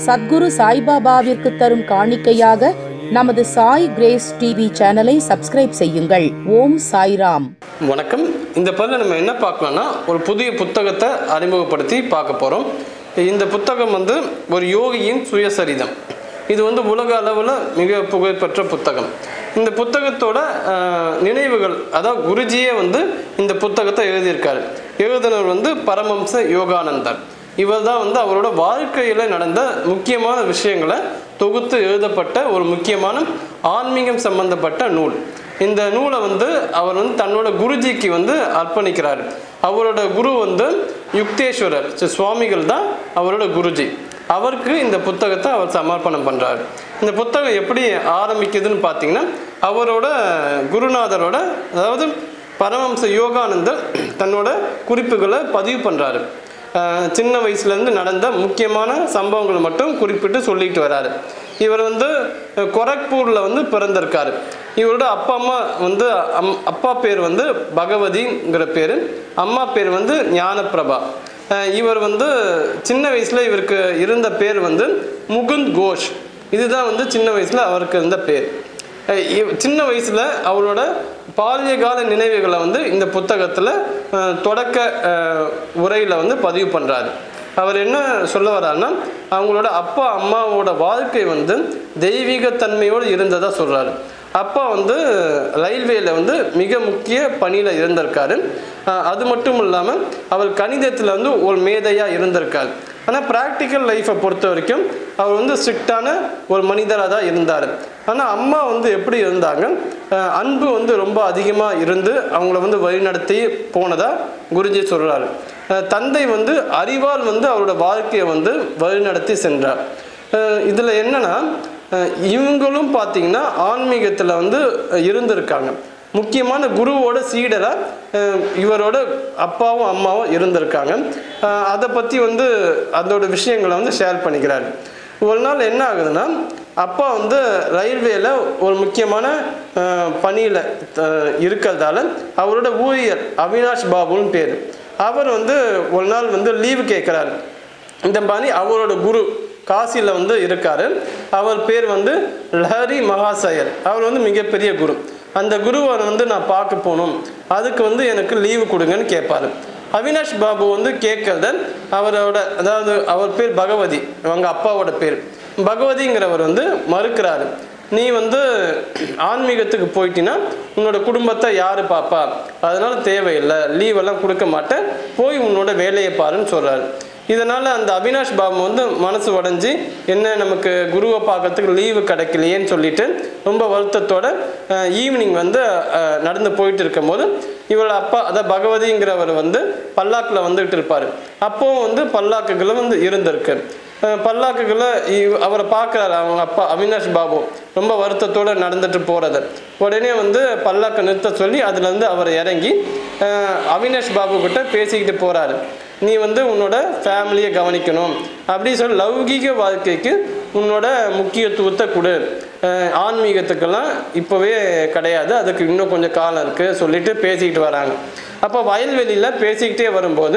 சத்குரு சாய்பாபாவிற்கு தரும் காணிக்கையாக நமது சாய் கிரேஸ் டிவி சேனலை சப்ஸ்கிரைப் செய்யுங்கள் ஓம் சாய்ராம் வணக்கம் இந்த பதில் நம்ம என்ன பார்க்கலாம்னா ஒரு புதிய புத்தகத்தை அறிமுகப்படுத்தி பார்க்க போகிறோம் இந்த புத்தகம் வந்து ஒரு யோகியின் சுயசரிதம் இது வந்து உலக அளவில் மிக புகழ்பெற்ற புத்தகம் இந்த புத்தகத்தோட ஆஹ், நினைவுகள் அதாவது குருஜியே வந்து இந்த புத்தகத்தை எழுதியிருக்காரு எழுதினவர் வந்து பரமம்ச யோகானந்தர் இவர் தான் வந்து அவரோட வாழ்க்கையில் நடந்த முக்கியமான விஷயங்களை தொகுத்து எழுதப்பட்ட ஒரு முக்கியமான ஆன்மீகம் சம்பந்தப்பட்ட நூல் இந்த நூலை வந்து அவர் வந்து தன்னோட குருஜிக்கு வந்து அர்ப்பணிக்கிறார் அவரோட குரு வந்து யுக்தேஸ்வரர் சரி, சுவாமிகள் தான் அவரோட குருஜி அவருக்கு இந்த புத்தகத்தை அவர் சமர்ப்பணம் பண்ணுறாரு இந்த புத்தகம் எப்படி ஆரம்பிக்குதுன்னு பார்த்தீங்கன்னா அவரோட குருநாதரோட அதாவது பரமம்ச யோகானந்தர் தன்னோட குறிப்புகளை பதிவு பண்ணுறாரு சின்ன வயசுலேருந்து நடந்த முக்கியமான சம்பவங்களை மட்டும் குறிப்பிட்டு சொல்லிட்டு வராரு இவர் வந்து அஹ், கொரக்பூரில் வந்து பிறந்திருக்காரு இவரோட அப்பா அம்மா வந்து அம் அப்பா பேர் வந்து பகவதிங்கிற பேர் அம்மா பேர் வந்து ஞானப்பிரபா அஹ், இவர் வந்து சின்ன வயசில் இவருக்கு இருந்த பேர் வந்து முகுந்த் கோஷ் இதுதான் வந்து சின்ன வயசில் அவருக்கு இருந்த பேர் அஹ் இவ்- சின்ன வயசுல அவரோட பால்யகால நினைவுகளை வந்து இந்த புத்தகத்துல அஹ், தொடக்க அஹ், உரையில வந்து பதிவு பண்றாரு அவர் என்ன சொல்ல வர்றாருன்னா அவங்களோட அப்பா அம்மாவோட வாழ்க்கை வந்து தெய்வீகத்தன்மையோடு இருந்ததா சொல்றாரு அப்பா வந்து ரயில்வேல வந்து மிக முக்கிய பணியில் இருந்திருக்காரு அஹ், அது மட்டும் இல்லாமல் அவர் கணிதத்தில் வந்து ஒரு மேதையாக இருந்திருக்காரு ஆனால் ப்ராக்டிக்கல் லைஃப்பை பொறுத்த வரைக்கும் அவர் வந்து ஸ்ட்ரிக்டான ஒரு மனிதராக தான் இருந்தார் ஆனால் அம்மா வந்து எப்படி இருந்தாங்க அஹ் அன்பு வந்து ரொம்ப அதிகமாக இருந்து அவங்கள வந்து வழிநடத்தி போனதா குருஜி சொல்கிறாரு தந்தை வந்து அறிவால் வந்து அவரோட வாழ்க்கையை வந்து வழிநடத்தி சென்றார் இதில் என்னன்னா அஹ் இவங்களும் பார்த்தீங்கன்னா ஆன்மீகத்தில் வந்து இருந்திருக்காங்க முக்கியமான குருவோட சீடராக இவரோட அப்பாவும் அம்மாவும் இருந்திருக்காங்க அஹ் அதை பற்றி வந்து அதோட விஷயங்களை வந்து ஷேர் பண்ணிக்கிறாரு ஒரு நாள் என்ன ஆகுதுன்னா அப்பா வந்து ரயில்வேல ஒரு முக்கியமான பணியில் இருக்கிறதால அவரோட ஊழியர் அவினாஷ் பாபுன்னு பேர் அவர் வந்து ஒரு நாள் வந்து லீவு கேட்குறாரு இந்த மாதிரி அவரோட குரு காசியில் வந்து இருக்காரு அவர் பேர் வந்து லஹரி மகாசயர் அவர் வந்து மிகப்பெரிய குரு அந்த குருவை வந்து நான் பார்க்க போகணும் அதுக்கு வந்து எனக்கு லீவு கொடுங்கன்னு கேட்பாரு அவினாஷ் பாபு வந்து கேட்கறத அவரோட அதாவது அவர் பேர் பகவதி அவங்க அப்பாவோட பேர் பகவதிங்கிறவர் வந்து மறுக்கிறாரு நீ வந்து ஆன்மீகத்துக்கு போயிட்டீன்னா உன்னோட குடும்பத்தை யாரு பாப்பா அதனால தேவையில்லை லீவ் எல்லாம் கொடுக்க மாட்டேன் போய் உன்னோட வேலையை பாருன்னு சொல்றாரு இதனால அந்த அவினாஷ் பாபு வந்து மனசு உடஞ்சி என்ன நமக்கு குருவை பார்க்கறதுக்கு லீவு கிடைக்கலையேன்னு சொல்லிட்டு ரொம்ப வருத்தத்தோட ஈவினிங் வந்து அஹ், நடந்து போயிட்டு இருக்கும்போது இவரோட அப்பா அதாவது பகவதிங்கிறவர் வந்து பல்லாக்கில் வந்துகிட்டு இருப்பார் அப்போவும் வந்து பல்லாக்குகளை வந்து இருந்திருக்கு அஹ், பல்லாக்குகளை இவ்- அவரை பார்க்குறாரு அவங்க அப்பா அவினாஷ் பாபு ரொம்ப வருத்தத்தோட நடந்துட்டு போறது உடனே வந்து பல்லாக்கை நிறுத்த சொல்லி அதுல இருந்து அவர் இறங்கி அஹ், அவினாஷ் பாபு கிட்ட பேசிக்கிட்டு போறாரு நீ வந்து உன்னோட ஃபேமிலியை கவனிக்கணும் அப்படி சொல்லி லௌகீக வாழ்க்கைக்கு உன்னோட முக்கியத்துவத்தை கொடு அஹ் ஆன்மீகத்துக்கெல்லாம் இப்போவே கிடையாது அதுக்கு இன்னும் கொஞ்சம் காலம் இருக்குது சொல்லிட்டு பேசிக்கிட்டு வராங்க அப்போ வயல்வெளியில் பேசிக்கிட்டே வரும்போது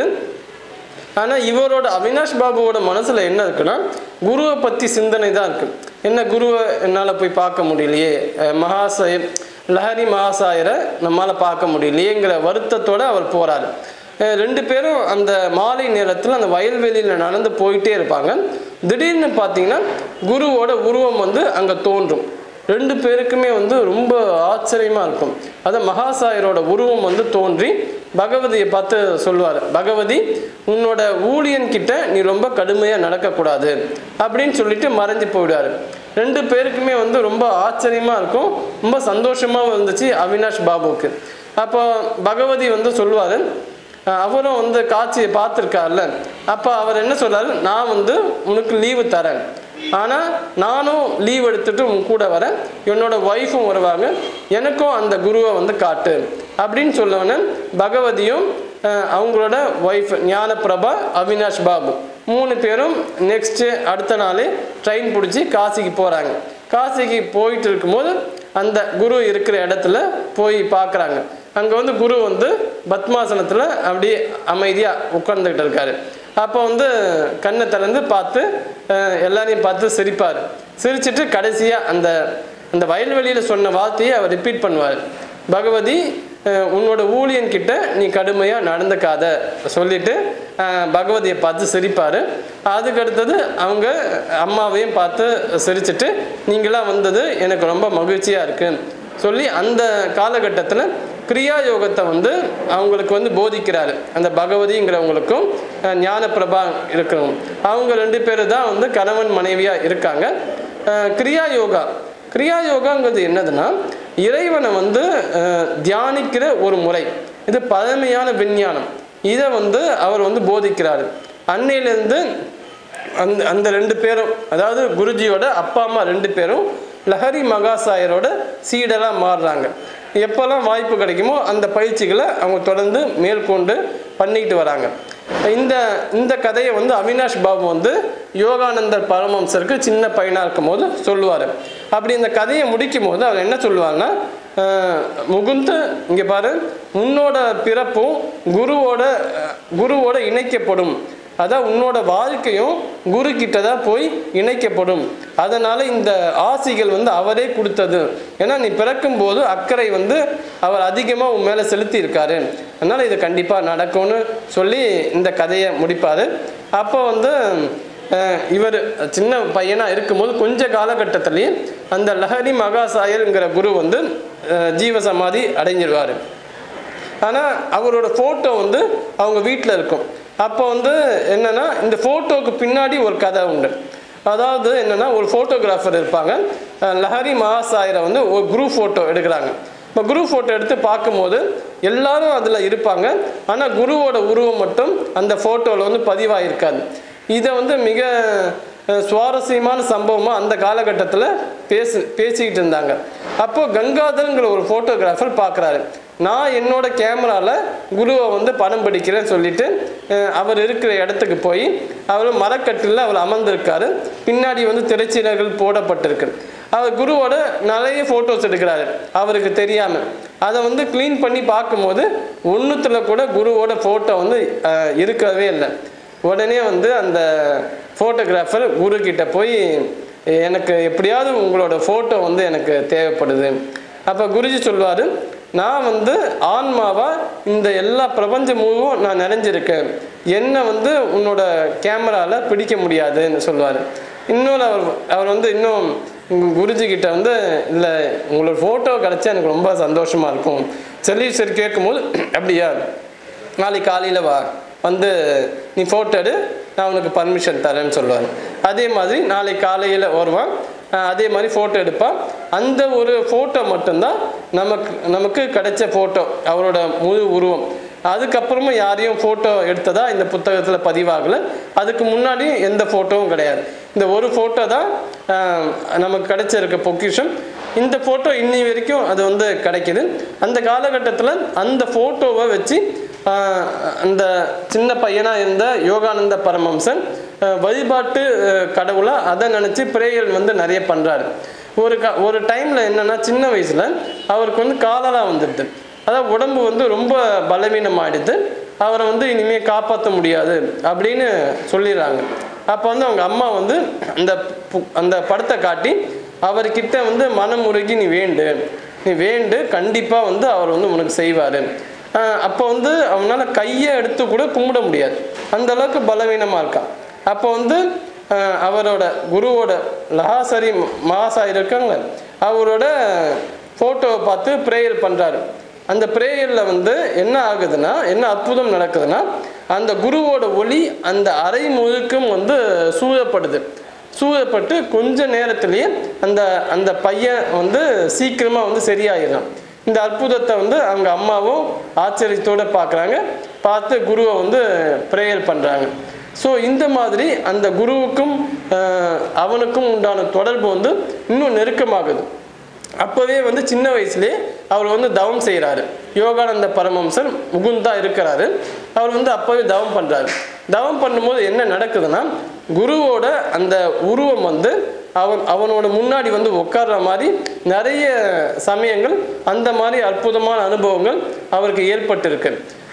ஆனால் இவரோட அவினாஷ் பாபுவோட மனசில் என்ன இருக்குன்னா குருவை பற்றி சிந்தனை தான் இருக்கு என்ன குருவை என்னால் போய் பார்க்க முடியலையே அஹ் மகாசய லஹரி மகாசாயரை நம்மளால் பார்க்க முடியலையேங்கிற வருத்தத்தோட அவர் போறாரு அஹ் ரெண்டு பேரும் அந்த மாலை நேரத்தில் அந்த வயல்வெளியில் நடந்து போயிட்டே இருப்பாங்க திடீர்னு பார்த்தீங்கன்னா குருவோட உருவம் வந்து அங்கே தோன்றும் ரெண்டு பேருக்குமே வந்து ரொம்ப ஆச்சரியமா இருக்கும் அது மகாசாயரோட உருவம் வந்து தோன்றி பகவதியை பார்த்து சொல்லுவார் பகவதி உன்னோட ஊழியன் கிட்ட நீ ரொம்ப கடுமையா நடக்கக்கூடாது அப்படின்னு சொல்லிட்டு மறைஞ்சு போயிடுவாரு ரெண்டு பேருக்குமே வந்து ரொம்ப ஆச்சரியமா இருக்கும் ரொம்ப சந்தோஷமாவும் இருந்துச்சு அவினாஷ் பாபுவுக்கு அப்போ பகவதி வந்து சொல்லுவாரு அஹ் அவரும் வந்து காட்சியை பார்த்துருக்காருல்ல அப்போ அவர் என்ன சொல்றாரு நான் வந்து உனக்கு லீவு தரேன் ஆனால் நானும் லீவ் எடுத்துட்டு உன் கூட வரேன் என்னோட ஒய்ஃபும் வருவாங்க எனக்கும் அந்த குருவை வந்து காட்டு அப்படின்னு சொல்லவுடனே பகவதியும் அஹ், அவங்களோட ஒய்ஃப் ஞானப்பிரபா அவினாஷ் பாபு மூணு பேரும் நெக்ஸ்ட்டு அடுத்த நாளே ட்ரெயின் பிடிச்சி காசிக்கு போகிறாங்க காசிக்கு போயிட்டு இருக்கும்போது அந்த குரு இருக்கிற இடத்துல போய் பார்க்குறாங்க அங்கே வந்து குரு வந்து பத்மாசனத்தில் அப்படியே அமைதியாக உட்கார்ந்துக்கிட்டு இருக்காரு அப்போ வந்து கண்ணை திறந்து பார்த்து அஹ், எல்லாரையும் பார்த்து சிரிப்பார் சிரிச்சிட்டு கடைசியாக அந்த அந்த வயல்வெளியில் சொன்ன வார்த்தையை அவர் ரிப்பீட் பண்ணுவார் பகவதி அஹ், உன்னோட ஊழியன் கிட்ட நீ கடுமையாக நடந்துக்காத சொல்லிட்டு அஹ், பகவதியை பார்த்து சிரிப்பார் அதுக்கு அடுத்தது அவங்க அம்மாவையும் பார்த்து சிரிச்சிட்டு நீங்களாம் வந்தது எனக்கு ரொம்ப மகிழ்ச்சியாக இருக்கு சொல்லி அந்த காலகட்டத்தில் கிரியா யோகத்தை வந்து அவங்களுக்கு வந்து போதிக்கிறாரு அந்த பகவதிங்கிறவங்களுக்கும் அஹ், ஞானப்பிரபா இருக்கிறவங்க அவங்க ரெண்டு பேரும் தான் வந்து கணவன் மனைவியாக இருக்காங்க அஹ், கிரியா யோகா கிரியா யோகாங்கிறது என்னதுன்னா இறைவனை வந்து அஹ், தியானிக்கிற ஒரு முறை இது பழமையான விஞ்ஞானம் இதை வந்து அவர் வந்து போதிக்கிறாரு அன்னையிலேருந்து அந்த அந்த ரெண்டு பேரும் அதாவது குருஜியோட அப்பா அம்மா ரெண்டு பேரும் லஹரி மகாசாயரோட சீடராக மாறுறாங்க எப்போல்லாம் வாய்ப்பு கிடைக்குமோ அந்த பயிற்சிகளை அவங்க தொடர்ந்து மேற்கொண்டு பண்ணிக்கிட்டு வராங்க இந்த இந்த கதையை வந்து அவினாஷ் பாபு வந்து யோகானந்தர் பரமம்சருக்கு சின்ன பையனாக இருக்கும் போது சொல்லுவார் அப்படி இந்த கதையை முடிக்கும் போது அவர் என்ன சொல்லுவாருன்னா அஹ், முகுந்து இங்கே பாரு உன்னோட பிறப்பும் குருவோட அஹ், குருவோட இணைக்கப்படும் அதான் உன்னோட வாழ்க்கையும் குரு கிட்ட தான் போய் இணைக்கப்படும் அதனால இந்த ஆசிகள் வந்து அவரே கொடுத்தது ஏன்னா நீ பிறக்கும் போது அக்கறை வந்து அவர் அதிகமாக உன் மேலே செலுத்தி இருக்காரு அதனால இது கண்டிப்பாக நடக்கும்னு சொல்லி இந்த கதையை முடிப்பார் அப்போ வந்து அஹ், இவர் சின்ன பையனாக இருக்கும்போது கொஞ்ச காலகட்டத்திலேயே அந்த லஹரி மகாசாயருங்கிற குரு வந்து அஹ், ஜீவசமாதி அடைஞ்சிருவார் ஆனால் அவரோட ஃபோட்டோ வந்து அவங்க வீட்டில் இருக்கும் அப்போ வந்து என்னன்னா இந்த ஃபோட்டோவுக்கு பின்னாடி ஒரு கதை உண்டு அதாவது என்னன்னா ஒரு ஃபோட்டோகிராஃபர் இருப்பாங்க அஹ் லஹரி மகாசாயரை வந்து ஒரு குரூப் ஃபோட்டோ எடுக்கிறாங்க இப்போ குரூப் ஃபோட்டோ எடுத்து பார்க்கும்போது எல்லாரும் அதில் இருப்பாங்க ஆனால் குருவோட உருவம் மட்டும் அந்த ஃபோட்டோவில் வந்து பதிவாயிருக்காது இதை வந்து மிக அஹ், சுவாரஸ்யமான சம்பவமாக அந்த காலகட்டத்தில் பேசு பேசிக்கிட்டு இருந்தாங்க அப்போ கங்காதர்ங்கிற ஒரு ஃபோட்டோகிராஃபர் பார்க்குறாரு நான் என்னோட கேமராவில் குருவை வந்து படம் பிடிக்கிறேன்னு சொல்லிட்டு அஹ், அவர் இருக்கிற இடத்துக்கு போய் அவர் மரக்கட்டில் அவர் அமர்ந்திருக்காரு பின்னாடி வந்து திரைச்சீலைகள் போடப்பட்டிருக்கு அவர் குருவோட நிறைய ஃபோட்டோஸ் எடுக்கிறாரு அவருக்கு தெரியாமல் அதை வந்து க்ளீன் பண்ணி பார்க்கும்போது ஒன்றுத்துல கூட குருவோட ஃபோட்டோ வந்து அஹ், இருக்கவே இல்லை உடனே வந்து அந்த ஃபோட்டோகிராஃபர் குரு கிட்ட போய் எனக்கு எப்படியாவது உங்களோட ஃபோட்டோ வந்து எனக்கு தேவைப்படுது அப்போ குருஜி சொல்வார் நான் வந்து ஆன்மாவா இந்த எல்லா பிரபஞ்ச முழுவும் நான் நிறைஞ்சிருக்கேன் என்னை வந்து உன்னோட கேமராவில் பிடிக்க முடியாதுன்னு சொல்லுவார் இன்னொரு அவர் அவர் வந்து இன்னும் உங்க குருஜி கிட்ட வந்து இல்லை உங்களோட ஃபோட்டோ கிடச்சா எனக்கு ரொம்ப சந்தோஷமாக இருக்கும் சொல்லி சரி கேட்கும்போது அப்படியா நாளைக்கு காலையில் வா வந்து நீ ஃபோட்டோ எடு நான் உனக்கு பர்மிஷன் தரேன்னு சொல்லுவார் அதே மாதிரி நாளைக்கு காலையில் வருவான் அஹ் அதே மாதிரி ஃபோட்டோ எடுப்பான் அந்த ஒரு ஃபோட்டோ மட்டும்தான் நமக்கு நமக்கு கிடைச்ச ஃபோட்டோ அவரோட முழு உருவம் அதுக்கப்புறமா யாரையும் ஃபோட்டோ எடுத்ததா இந்த புத்தகத்தில் பதிவாகலை அதுக்கு முன்னாடி எந்த ஃபோட்டோவும் கிடையாது இந்த ஒரு ஃபோட்டோ தான் அஹ், நமக்கு கிடைச்சிருக்க பொக்கிஷம் இந்த ஃபோட்டோ இன்னி வரைக்கும் அது வந்து கிடைக்குது அந்த காலகட்டத்தில் அந்த ஃபோட்டோவை வச்சு ஆஹ், அந்த சின்ன பையனாக இருந்த யோகானந்த பரமம்சன் ஆஹ், வழிபாட்டு ஆஹ், கடவுளா அதை நினச்சி பிரேயர் வந்து நிறைய பண்ணுறாரு ஒரு க ஒரு டைமில் என்னென்னா சின்ன வயசில் அவருக்கு வந்து காலரா வந்துடுது அதாவது உடம்பு வந்து ரொம்ப பலவீனமாயிடுது அவரை வந்து இனிமேல் காப்பாற்ற முடியாது அப்படின்னு சொல்லிடுறாங்க அப்போ வந்து அவங்க அம்மா வந்து அந்த பு- அந்த படத்தை காட்டி அவர்கிட்ட வந்து மனம் உருகி நீ வேண்டு நீ வேண்டு கண்டிப்பாக வந்து அவர் வந்து உனக்கு செய்வார் அப்போ வந்து அவனால் கையை எடுத்து கூட கும்பிட முடியாது அந்த அளவுக்கு பலவீனமாக இருக்கான் அப்போ வந்து ஆஹ், அவரோட குருவோட லஹாசரி மகாசாய் இருக்காங்க அவரோட ஃபோட்டோவை பார்த்து ப்ரேயர் பண்ணுறாரு அந்த ப்ரேயரில் வந்து என்ன ஆகுதுன்னா என்ன அற்புதம் நடக்குதுன்னா அந்த குருவோட ஒளி அந்த அறை முழுக்கும் வந்து சூழப்படுது சூழப்பட்டு கொஞ்ச நேரத்திலேயே அந்த அந்த பையன் வந்து சீக்கிரமாக வந்து சரியாயிடுறான் இந்த அற்புதத்தை வந்து அவங்க அம்மாவும் ஆச்சரியத்தோடு பார்க்குறாங்க பார்த்து குருவை வந்து ப்ரேயர் பண்ணுறாங்க ஸோ இந்த மாதிரி அந்த குருவுக்கும் ஆஹ், அவனுக்கும் உண்டான தொடர்பு வந்து இன்னும் நெருக்கமாகுது அப்போவே வந்து சின்ன வயசுலேயே அவர் வந்து தவம் செய்கிறாரு யோகானந்த பரமம்சர் முகுந்தா இருக்கிறாரு அவர் வந்து அப்போவே தவம் பண்ணுறாரு தவம் பண்ணும்போது என்ன நடக்குதுன்னா குருவோட அந்த உருவம் வந்து அவன் அவனோட முன்னாடி வந்து உட்கார்ற மாதிரி நிறைய சமயங்கள் அந்த மாதிரி அற்புதமான அனுபவங்கள் அவருக்கு ஏற்பட்டிருக்கு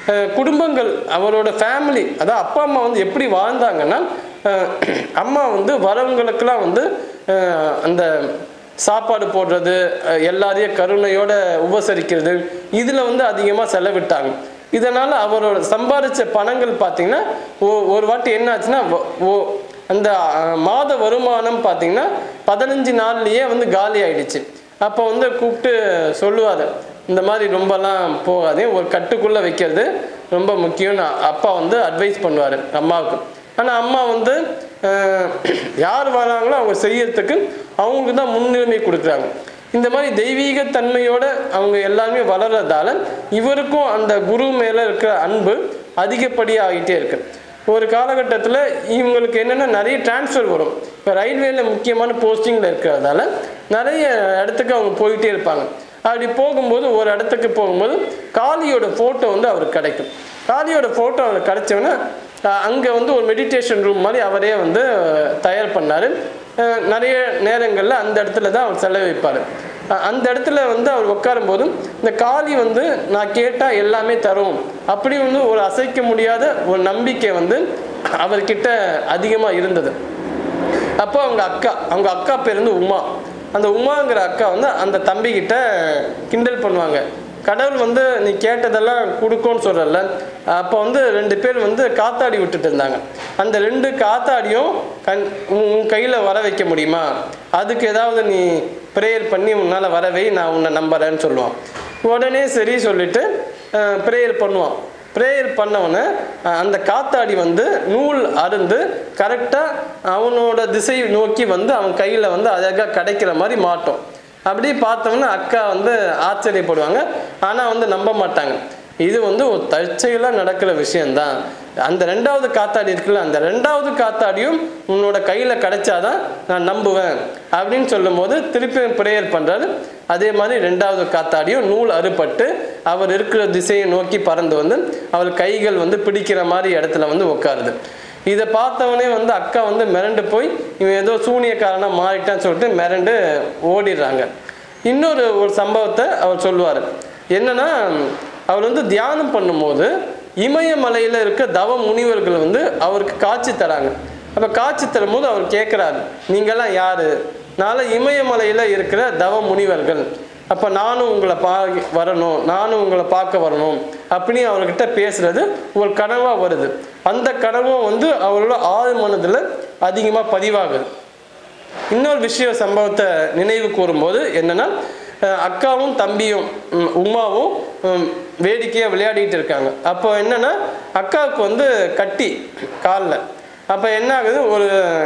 அஹ், குடும்பங்கள் அவரோட ஃபேமிலி அதாவது அப்பா அம்மா வந்து எப்படி வாழ்ந்தாங்கன்னா அஹ், அம்மா வந்து வரவங்களுக்கெல்லாம் வந்து அஹ், அந்த சாப்பாடு போடுறது அஹ், எல்லாரையும் கருணையோட உபசரிக்கிறது இதில் வந்து அதிகமாக செலவிட்டாங்க இதனால் அவரோட சம்பாதிச்ச பணங்கள் பார்த்தீங்கன்னா ஒ- ஒரு வாட்டி என்ன ஆச்சுன்னா வ- ஓ- அந்த அஹ், மாத வருமானம் பார்த்தீங்கன்னா பதினஞ்சு நாள்லயே வந்து காலி ஆயிடுச்சு அப்போ வந்து கூப்பிட்டு சொல்லுவார் இந்த மாதிரி ரொம்பலாம் போகாதே ஒரு கட்டுக்குள்ளே வைக்கிறது ரொம்ப முக்கியம்னு அப்பா வந்து அட்வைஸ் பண்ணுவார் அம்மாவுக்கு ஆனால் அம்மா வந்து அஹ், யார் வராங்களோ அவங்க செய்யறதுக்கு அவங்களுக்கு தான் முன்னுரிமை கொடுக்குறாங்க இந்த மாதிரி தெய்வீக தன்மையோட அவங்க எல்லாருமே வளர்றதால இவருக்கும் அந்த குரு மேலே இருக்கிற அன்பு அதிகப்படியாக ஆகிட்டே இருக்கு ஒரு காலகட்டத்தில் இவங்களுக்கு என்னென்னா நிறைய டிரான்ஸ்ஃபர் வரும் இப்போ ரயில்வேல முக்கியமான போஸ்டிங்கில் இருக்கிறதால நிறைய இடத்துக்கு அவங்க போயிட்டே இருப்பாங்க அப்படி போகும்போது ஒரு இடத்துக்கு போகும்போது காளியோட ஃபோட்டோ வந்து அவருக்கு கிடைக்கும் காளியோட ஃபோட்டோ அவருக்கு கிடைச்சோன்னா அங்கே வந்து ஒரு மெடிடேஷன் ரூம் மாதிரி அவரே வந்து அஹ், தயார் பண்ணார் நிறைய நேரங்களில் அந்த இடத்துல தான் அவர் செலவழிப்பார் அஹ், அந்த இடத்துல வந்து அவர் உட்காரும் போதும் இந்த காளி வந்து நான் கேட்டால் எல்லாமே தரும் அப்படி வந்து ஒரு அசைக்க முடியாத ஒரு நம்பிக்கை வந்து அவர்கிட்ட அதிகமாக இருந்தது அப்போ அவங்க அக்கா அவங்க அக்கா பேர் வந்து உமா அந்த உமாங்கிற அக்கா வந்து அந்த தம்பிக்கிட்ட கிண்டல் பண்ணுவாங்க கடவுள் வந்து நீ கேட்டதெல்லாம் கொடுக்கும்னு சொல்கிறல்ல அப்போ வந்து ரெண்டு பேர் வந்து காத்தாடி விட்டுட்டு இருந்தாங்க அந்த ரெண்டு காத்தாடியும் கண் உன் உன் கையில் வர வைக்க முடியுமா அதுக்கு ஏதாவது நீ ப்ரேயர் பண்ணி உன்னால் வரவை நான் உன்னை நம்புறேன்னு சொல்லுவான் உடனே சரி சொல்லிட்டு ப்ரேயர் பண்ணுவான் ப்ரேயர் பண்ணவொன்னே அஹ், அந்த காத்தாடி வந்து நூல் அருந்து கரெக்டாக அவனோட திசை நோக்கி வந்து அவன் கையில் வந்து அழகாக கிடைக்கிற மாதிரி மாட்டோம் அப்படி பார்த்தோம்னா அக்கா வந்து ஆச்சரியப்படுவாங்க ஆனால் வந்து நம்ப மாட்டாங்க இது வந்து ஒரு தற்செயலாக நடக்கிற விஷயம்தான் அந்த ரெண்டாவது காத்தாடி இருக்குல்ல அந்த ரெண்டாவது காத்தாடியும் உன்னோட கையில் கிடைச்சாதான் நான் நம்புவேன் அப்படின்னு சொல்லும்போது திருப்பி ப்ரேயர் பண்ணுறாரு அதே மாதிரி ரெண்டாவது காத்தாடியும் நூல் அறுபட்டு அவர் இருக்கிற திசையை நோக்கி பறந்து வந்து அவர் கைகள் வந்து பிடிக்கிற மாதிரி இடத்துல வந்து உட்காருது இதை பார்த்தவொடனே வந்து அக்கா வந்து மிரண்டு போய் இவன் ஏதோ சூனியக்காரனாக மாறிட்டான்னு சொல்லிட்டு மிரண்டு ஓடிடுறாங்க இன்னொரு ஒரு சம்பவத்தை அவர் சொல்லுவார் என்னன்னா அவர் வந்து தியானம் பண்ணும்போது இமயமலையில் இருக்க தவ முனிவர்கள் வந்து அவருக்கு காட்சி தராங்க அப்போ காட்சி தரும்போது அவர் கேட்குறாரு நீங்கள்லாம் யாரு நாளை இமயமலையில் இருக்கிற தவ முனிவர்கள் அப்போ நானும் உங்களை பா வரணும் நானும் உங்களை பார்க்க வரணும் அப்படின்னு அவர்கிட்ட பேசுறது ஒரு கனவாக வருது அந்த கனவும் வந்து அவரோட ஆழ் மனதில் அதிகமாக பதிவாகுது இன்னொரு விஷய சம்பவத்தை நினைவு கூறும்போது என்னன்னா அஹ் அக்காவும் தம்பியும் ம், உமாவும் ம், வேடிக்கையா விளையாடிட்டு இருக்காங்க அப்போ என்னன்னா அக்காவுக்கு வந்து கட்டி காலில் அப்போ என்ன ஆகுது ஒரு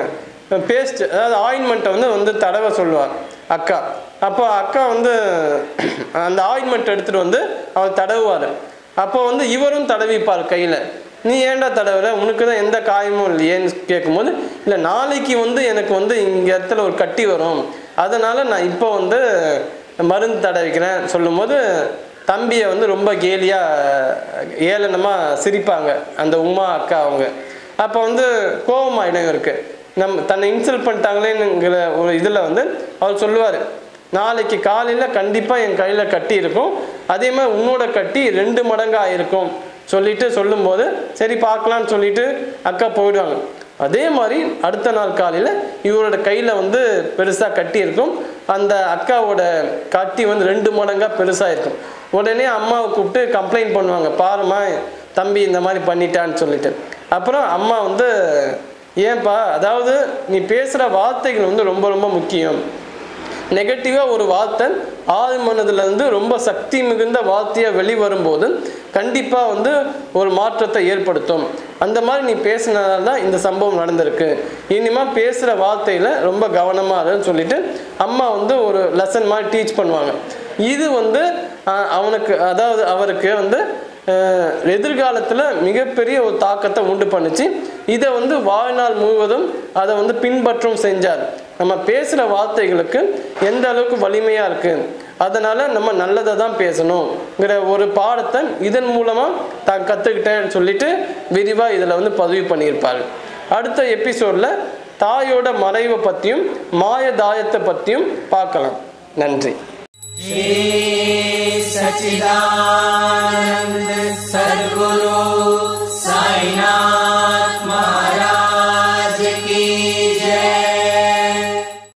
பேஸ்ட் அதாவது ஆயின்மெண்ட்டை வந்து வந்து தடவை சொல்லுவார் அக்கா அப்போ அக்கா வந்து அந்த ஆயின்மெண்ட் எடுத்துட்டு வந்து அவர் தடவுவார் அப்போ வந்து இவரும் தடவிப்பார் கையில் நீ ஏன்டா தடவுற உனக்கு தான் எந்த காயமும் இல்லையேன்னு கேட்கும்போது இல்லை நாளைக்கு வந்து எனக்கு வந்து இங்கே இடத்துல ஒரு கட்டி வரும் அதனால நான் இப்போ வந்து மருந்து தடவிக்கிறேன் சொல்லும்போது தம்பியை வந்து ரொம்ப கேலியாக ஏளனமாக சிரிப்பாங்க அந்த உமா அக்கா அவங்க அப்போ வந்து கோபமாயிடும் இருக்கு நம் தன்னை இன்சல்ட் பண்ணிட்டாங்களேங்கிற ஒரு இதில் வந்து அவர் சொல்லுவார் நாளைக்கு காலையில் கண்டிப்பாக என் கையில் கட்டி இருக்கும் அதே மாதிரி உன்னோட கட்டி ரெண்டு மடங்காக இருக்கும் சொல்லிட்டு சொல்லும்போது சரி பார்க்கலான்னு சொல்லிட்டு அக்கா போயிடுவாங்க அதே மாதிரி அடுத்த நாள் காலையில் இவரோட கையில் வந்து பெருசாக கட்டி இருக்கும் அந்த அக்காவோட கட்டி வந்து ரெண்டு மடங்காக பெருசாக இருக்கும் உடனே அம்மாவை கூப்பிட்டு கம்ப்ளைண்ட் பண்ணுவாங்க பாரும்மா தம்பி இந்த மாதிரி பண்ணிட்டான்னு சொல்லிட்டு அப்புறம் அம்மா வந்து ஏன்பா அதாவது நீ பேசுகிற வார்த்தைகள் வந்து ரொம்ப ரொம்ப முக்கியம் நெகட்டிவாக ஒரு வார்த்தை ஆழ் மனதுலேருந்து ரொம்ப சக்தி மிகுந்த வார்த்தையாக வெளிவரும்போது கண்டிப்பாக வந்து ஒரு மாற்றத்தை ஏற்படுத்தும் அந்த மாதிரி நீ பேசினதால தான் இந்த சம்பவம் நடந்திருக்கு இனிமேல் பேசுகிற வார்த்தையில் ரொம்ப கவனமாக இருன்னு சொல்லிட்டு அம்மா வந்து ஒரு லெசன் மாதிரி டீச் பண்ணுவாங்க இது வந்து ஆஹ், அவனுக்கு அதாவது அவருக்கு வந்து அஹ், எதிர்காலத்தில் மிகப்பெரிய ஒரு தாக்கத்தை உண்டு பண்ணுச்சு இதை வந்து வாழ்நாள் முழுவதும் அதை வந்து பின்பற்றும் செஞ்சார் நம்ம பேசுகிற வார்த்தைகளுக்கு எந்த அளவுக்கு வலிமையாக இருக்குது அதனால் நம்ம நல்லதை தான் பேசணுங்கிற ஒரு பாடத்தை இதன் மூலமாக தான் கற்றுக்கிட்டேன்னு சொல்லிட்டு விரிவாக இதில் வந்து பதிவு பண்ணியிருப்பார் அடுத்த எபிசோடில் தாயோட மறைவை பற்றியும் மாயதாயத்தை பற்றியும் பார்க்கலாம் நன்றி सचिदानन्द